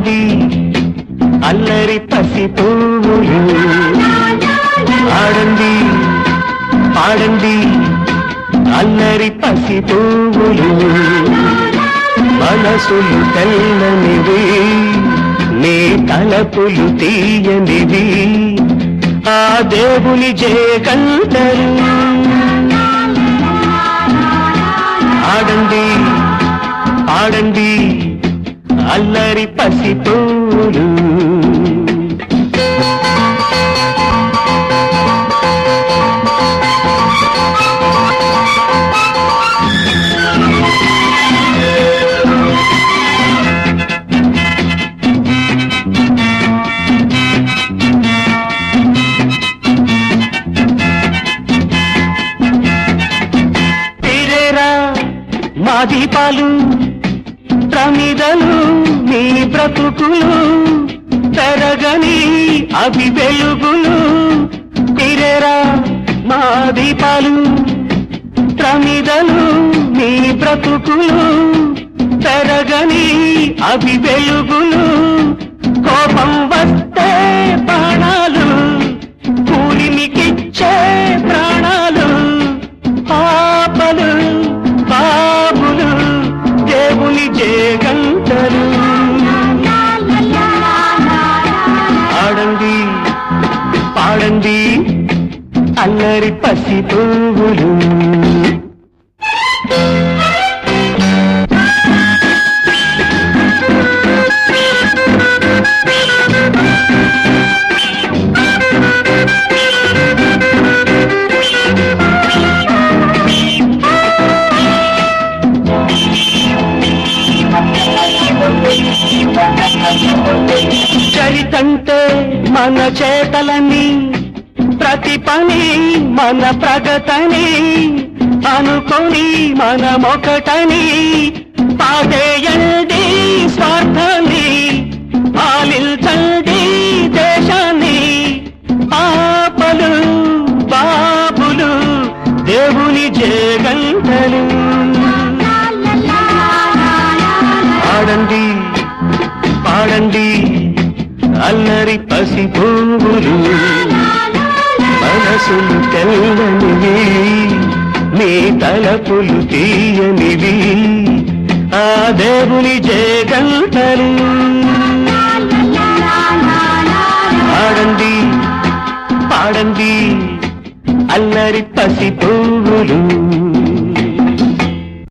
ఆడండి అల్లరి పసి పువ్వులు ఆడండి ఆడండి అల్లరి పసి పువ్వులు మనసులు తెల్లనివి నీ తలపులు తీయనివి ఆ దేవుని జయకంటరు ఆడండి ఆడండి అల్లరి పసి పువ్వులు తీరేరా మా దీపాలు ప్రమిదలు మీ బ్రతుకులు పెరగని అవి వెలుగులు తీరేరా మా దీపాలు ప్రమిదలు మీ బ్రతుకులు పెరగని అవి వెలుగులు కోపం వస్తే ప్రాణాలు కూలిమికిచ్చే ప్రాణాలు పాపలు బాబులు దేవుని జయగంటలు ఆడండి పాడండి అల్లరి పసి పువ్వులు చరితంటే మన చేతలని ప్రతి పని మన ప్రగతని అనుకొని మనమొకటని పాదేయండి స్వార్థాన్ని పాలించండి దేశాన్ని పాపలు బాబులు దేవుని జయగంటలు ఆడండి పాడండి అల్లరి పసి పువ్వులు మనసులు తెల్లనివి మీ తలపులు తీయనివి ఆ దేవుని జయగంటలు ఆడండి పాడండి అల్లరి పసి పువ్వులు